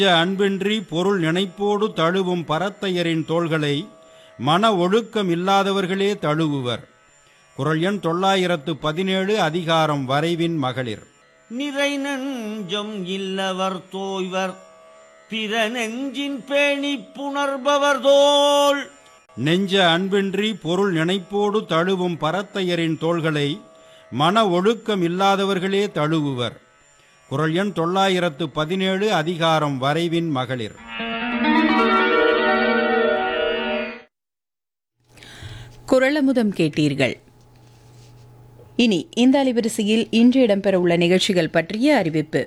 அன்பின்றி பொருள் நினைப்போடு தழுவும் பரத்தையரின் தோள்களை மன ஒழுக்கம் இல்லாதவர்களே தழுவுவர் குரல் எண் தொள்ளாயிரத்து பதினேழு அதிகாரம் வரைவின் மகளிர் நிறை நெஞ்சம் இல்லவர் தோய்வர் பிற நெஞ்சின் பேணி புணர்பவர் தோள் நெஞ்ச அன்பின்றி பொருள் நினைப்போடு தழுவும் பரத்தையரின் தோள்களை மன ஒழுக்கம் இல்லாதவர்களே தழுவுவர் குரல் எண் தொள்ளாயிரத்து பதினேழு அதிகாரம் வரைவின் மகளிர் குரலமுதம் கேட்டீர்கள் இனி இந்த அலைவரிசையில் இன்று இடம்பெறவுள்ள நிகழ்ச்சிகள் பற்றிய அறிவிப்பு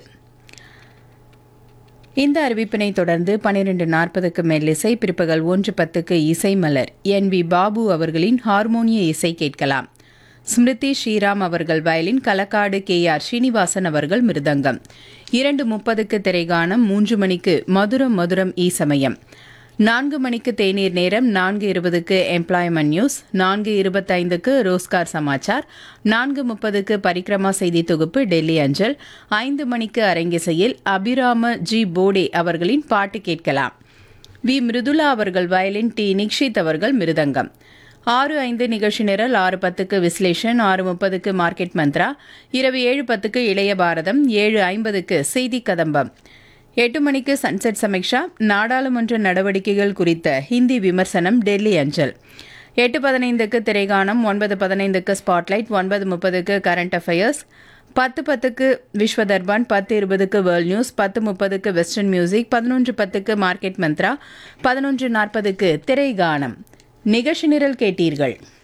இந்த அறிவிப்பினை தொடர்ந்து பனிரெண்டு நாற்பதுக்கு மேல் இசை பிற்பகல் ஒன்று பத்துக்கு இசை மலர் என் வி பாபு அவர்களின் ஹார்மோனிய இசை கேட்கலாம் ஸ்மிருதி ஸ்ரீராம் அவர்கள் violin Kalakkad K R Srinivasan அவர்கள் மிருதங்கம் இரண்டு முப்பதுக்கு திரைகானம் மூன்று மணிக்கு மதுரம் மதுரம் ஈ சமயம் நான்கு மணிக்கு தேநீர் நேரம் நான்கு இருபதுக்கு எம்ப்ளாய்மெண்ட் நியூஸ் நான்கு இருபத்தைந்துக்கு ரோஸ்கார் சமாச்சார் நான்கு முப்பதுக்கு பரிக்ரமா செய்தி தொகுப்பு டெல்லி அஞ்சல் ஐந்து மணிக்கு அரங்கிசையில் அபிராம ஜி போடே அவர்களின் பாட்டு கேட்கலாம் வி மிருதுலா அவர்கள் வயலின் டி நிக்ஷித் அவர்கள் மிருதங்கம் ஆறு ஐந்து நிகழ்ச்சி நிரல் ஆறு பத்துக்கு விஸ்லேஷன் ஆறு முப்பதுக்கு மார்க்கெட் மந்த்ரா இரவு ஏழு பத்துக்கு இளைய பாரதம் ஏழு ஐம்பதுக்கு செய்தி கதம்பம் எட்டு மணிக்கு சன்செட் சமீக்ஷா நாடாளுமன்ற நடவடிக்கைகள் குறித்த ஹிந்தி விமர்சனம் டெல்லி அஞ்சல் எட்டு பதினைந்துக்கு திரைகானம் ஒன்பது பதினைந்துக்கு ஸ்பாட்லைட் ஒன்பது முப்பதுக்கு கரண்ட் அஃபயர்ஸ் பத்து பத்துக்கு விஸ்வ தர்பான் பத்து இருபதுக்கு வேர்ல்ட் நியூஸ் பத்து முப்பதுக்கு வெஸ்டர்ன் மியூசிக் பதினொன்று பத்துக்கு மார்க்கெட் மந்த்ரா பதினொன்று நாற்பதுக்கு திரைகானம் நிகழ்ச்சி நிரல் கேட்டீர்கள்